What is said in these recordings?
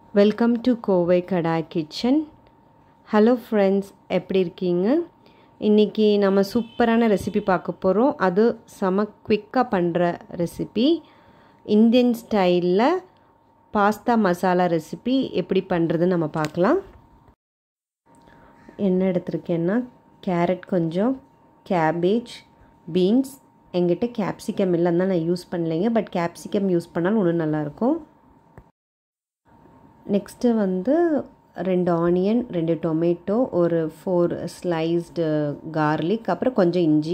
welcome to Kovai kadai kitchen hello friends எப்படி இருக்கீங்க இன்றைக்கி நம்ம சூப்பரான ரெசிபி பார்க்க போகிறோம் அது செம குவிக்காக பண்ணுற ரெசிபி இந்தியன் ஸ்டைலில் பாஸ்தா மசாலா ரெசிபி எப்படி பண்ணுறதுன்னு நம்ம பார்க்கலாம் என்ன எடுத்திருக்கேன்னா கேரட் கொஞ்சம் கேபேஜ் பீன்ஸ் எங்கிட்ட கேப்சிகம் இல்லைன்னு தான் நான் யூஸ் பண்ணலைங்க பட் கேப்சிகம் யூஸ் பண்ணாலும் இன்னும் நல்லாயிருக்கும் நெக்ஸ்ட்டு வந்து ரெண்டு ஆனியன் ரெண்டு டொமேட்டோ ஒரு ஃபோர் ஸ்லைஸ்டு கார்லிக் அப்புறம் கொஞ்சம் இஞ்சி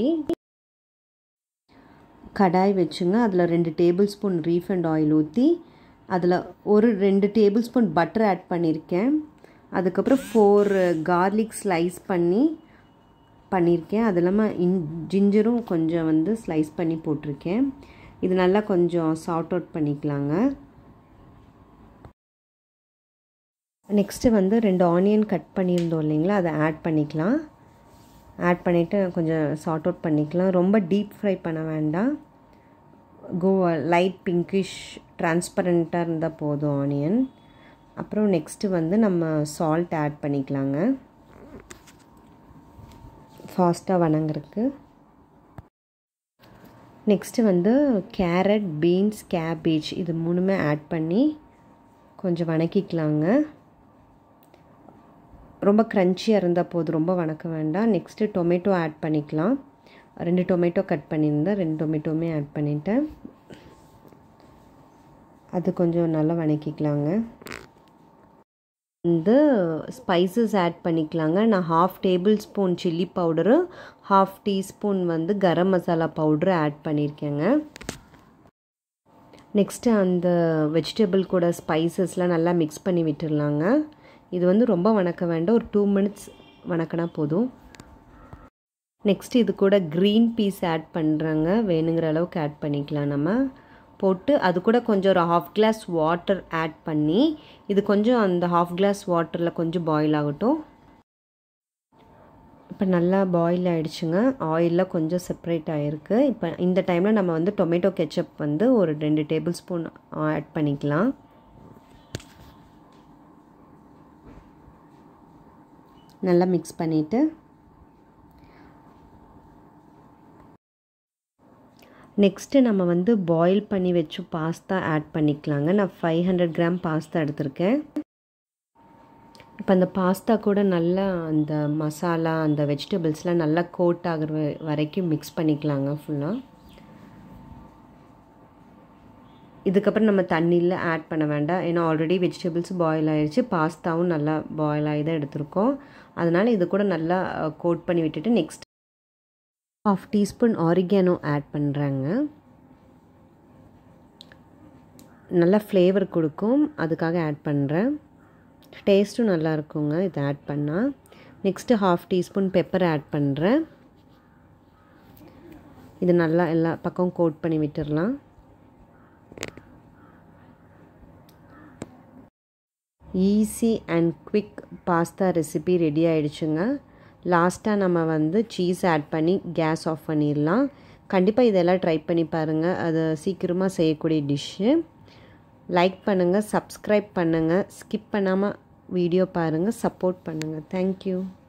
கடாய் வச்சுங்க அதில் ரெண்டு டேபிள் ஸ்பூன் ரீஃபண்ட் ஆயில் ஊற்றி அதில் ஒரு ரெண்டு டேபிள் ஸ்பூன் பட்டர் ஆட் பண்ணியிருக்கேன் அதுக்கப்புறம் ஃபோர் கார்லிக் ஸ்லைஸ் பண்ணி பண்ணியிருக்கேன் அது இல்லாமல் இன் ஜிஞ்சரும் கொஞ்சம் வந்து ஸ்லைஸ் பண்ணி போட்டிருக்கேன் இது நல்லா கொஞ்சம் சார்ட் அவுட் பண்ணிக்கலாங்க நெக்ஸ்ட்டு வந்து ரெண்டு ஆனியன் கட் பண்ணியிருந்தோம் இல்லைங்களா அதை ஆட் பண்ணிக்கலாம் ஆட் பண்ணிவிட்டு கொஞ்சம் சார்ட் அவுட் பண்ணிக்கலாம் ரொம்ப டீப் ஃப்ரை பண்ண வேண்டாம் கோ லைட் பிங்கிஷ் டிரான்ஸ்பரண்ட்டாக இருந்தால் போதும் ஆனியன் அப்புறம் நெக்ஸ்ட்டு வந்து நம்ம சால்ட் ஆட் பண்ணிக்கலாங்க ஃபாஸ்ட்டாக வணங்குறதுக்கு நெக்ஸ்ட்டு வந்து கேரட் பீன்ஸ் கேபேஜ் இது மூணுமே ஆட் பண்ணி கொஞ்சம் வணக்கிக்கலாங்க ரொம்ப க்ரன்ச்சியாக இருந்தால் போதும் ரொம்ப வணக்க வேண்டாம் நெக்ஸ்ட்டு டொமேட்டோ ஆட் பண்ணிக்கலாம் ரெண்டு டொமேட்டோ கட் பண்ணியிருந்தேன் ரெண்டு டொமேட்டோவுமே ஆட் பண்ணிவிட்டேன் அது கொஞ்சம் நல்லா வணக்கிக்கலாங்க வந்து ஸ்பைசஸ் ஆட் பண்ணிக்கலாங்க நான் half tablespoon chilli powder half teaspoon வந்து கரம் மசாலா பவுட்ரு ஆட் பண்ணியிருக்கேங்க நெக்ஸ்ட்டு அந்த வெஜிடபிள் கூட ஸ்பைசஸ்லாம் நல்லா மிக்ஸ் பண்ணி விட்டுடலாங்க இது வந்து ரொம்ப வணக்க வேண்டாம் ஒரு டூ மினிட்ஸ் வணக்கினா போதும் நெக்ஸ்ட்டு இது கூட க்ரீன் பீஸ் ஆட் பண்ணுறாங்க வேணுங்கிற அளவுக்கு ஆட் பண்ணிக்கலாம் நம்ம போட்டு அது கூட கொஞ்சம் ஒரு ஹாஃப் கிளாஸ் வாட்டர் ஆட் பண்ணி இது கொஞ்சம் அந்த ஹாஃப் கிளாஸ் வாட்டரில் கொஞ்சம் பாயில் ஆகட்டும் இப்போ நல்லா பாயில் ஆகிடுச்சுங்க ஆயிலில் கொஞ்சம் செப்ரேட் ஆகிருக்கு இப்போ இந்த டைமில் நம்ம வந்து டொமேட்டோ கெச்சப் வந்து ஒரு ரெண்டு டேபிள் ஸ்பூன் ஆட் பண்ணிக்கலாம் நல்லா மிக்ஸ் பண்ணிவிட்டு நெக்ஸ்ட்டு நம்ம வந்து பாயில் பண்ணி வச்சு பாஸ்தா ஆட் பண்ணிக்கலாங்க நான் ஃபைவ் ஹண்ட்ரட் கிராம் பாஸ்தா எடுத்திருக்கேன் இப்போ அந்த பாஸ்தா கூட நல்லா அந்த மசாலா அந்த வெஜிடபிள்ஸ்லாம் நல்லா கோட் ஆகிற வரைக்கும் மிக்ஸ் பண்ணிக்கலாங்க ஃபுல்லாக இதுக்கப்புறம் நம்ம தண்ணியில் ஆட் பண்ண வேண்டாம் ஏன்னா ஆல்ரெடி வெஜிடபிள்ஸ் பாயில் ஆகிடுச்சு பாஸ்தாவும் நல்லா பாயில் ஆகி தான் எடுத்திருக்கோம் அதனால் இது கூட நல்லா கோட் பண்ணி விட்டுட்டு next half teaspoon oregano add பண்ணுறாங்க நல்லா ஃப்ளேவர் கொடுக்கும் அதுக்காக ஆட் பண்ணுறேன் டேஸ்ட்டும் நல்லா இருக்குங்க இதை ஆட் பண்ணால் next half teaspoon pepper add பண்ணுறேன் இது நல்லா எல்லா பக்கம் கோட் பண்ணி விட்டுடலாம் easy and quick pasta recipe ready ஆகிடுச்சுங்க லாஸ்ட்டாக நம்ம வந்து சீஸ் ஆட் பண்ணி கேஸ் ஆஃப் பண்ணிடலாம் கண்டிப்பாக இதெல்லாம் ட்ரை பண்ணி பாருங்கள் அது சீக்கிரமாக செய்யக்கூடிய டிஷ்ஷு லைக் பண்ணுங்கள் சப்ஸ்கிரைப் பண்ணுங்கள் ஸ்கிப் பண்ணாமல் வீடியோ பாருங்கள் சப்போர்ட் பண்ணுங்கள் தேங்க்யூ